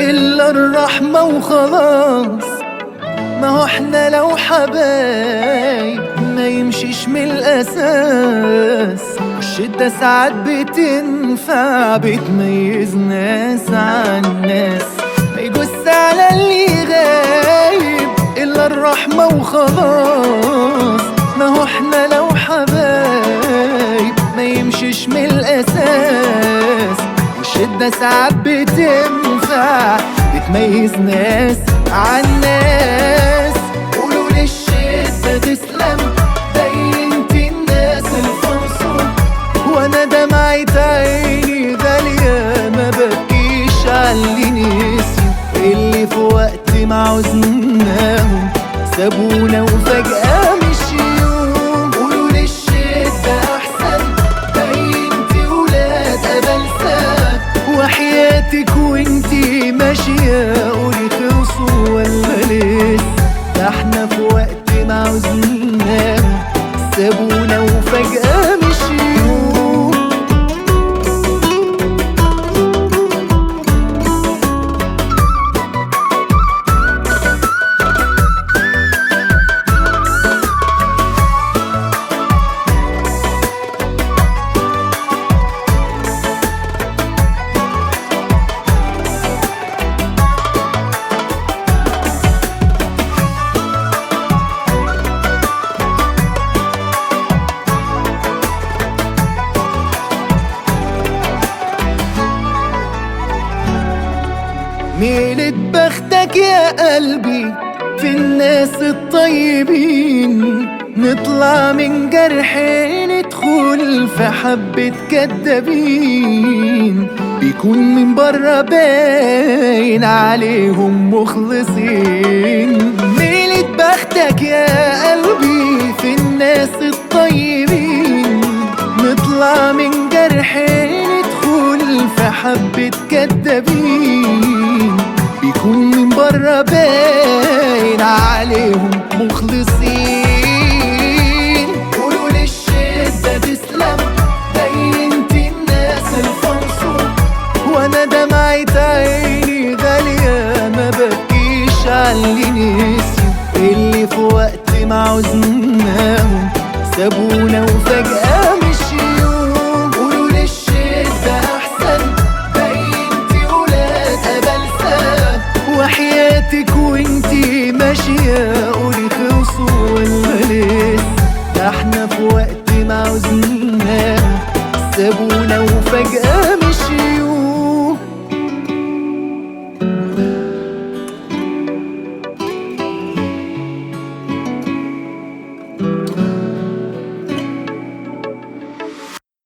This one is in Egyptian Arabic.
إلا الرحمة وخلاص ما هو احنا لو حبايب ما يمشيش من الأساس والشدة ساعات بتنفع بتميز ناس عن ناس ما يجوز على اللي غايب إلا الرحمة وخلاص ما هو احنا لو حبايب ما يمشيش من الأساس والشدة ساعات بتنفع بتميز ناس عن ناس قولوا للشدة تسلم بينت الناس الفرصة وانا دمعة عيني غالية ما بكيش عاللي نسيوا اللي في وقت ما عوزناهم سابونا وفجأة مشيوا قولوا للشدة أحسن بينتي ولاد أبلسات وحياتك وانتي ماشية قولي خلصوا ولا لسه ده احنا في وقت ما عوزناهم سابونا وفجأة مشيوا ميلة بختك يا قلبي في الناس الطيبين نطلع من جرحين ندخل في حبة كدابين بيكون من بره باين عليهم مخلصين ميلة بختك يا قلبي في الناس الطيبين نطلع من جرحين ندخل في حبة كدابين بيكون من بره باين عليهم مخلصين قولوا للشدة تسلم بينت الناس الفرصة وانا دمعة عيني غالية ما بكيش عاللي نسيوا اللي في وقت ما عوزناهم سابونا وفجأة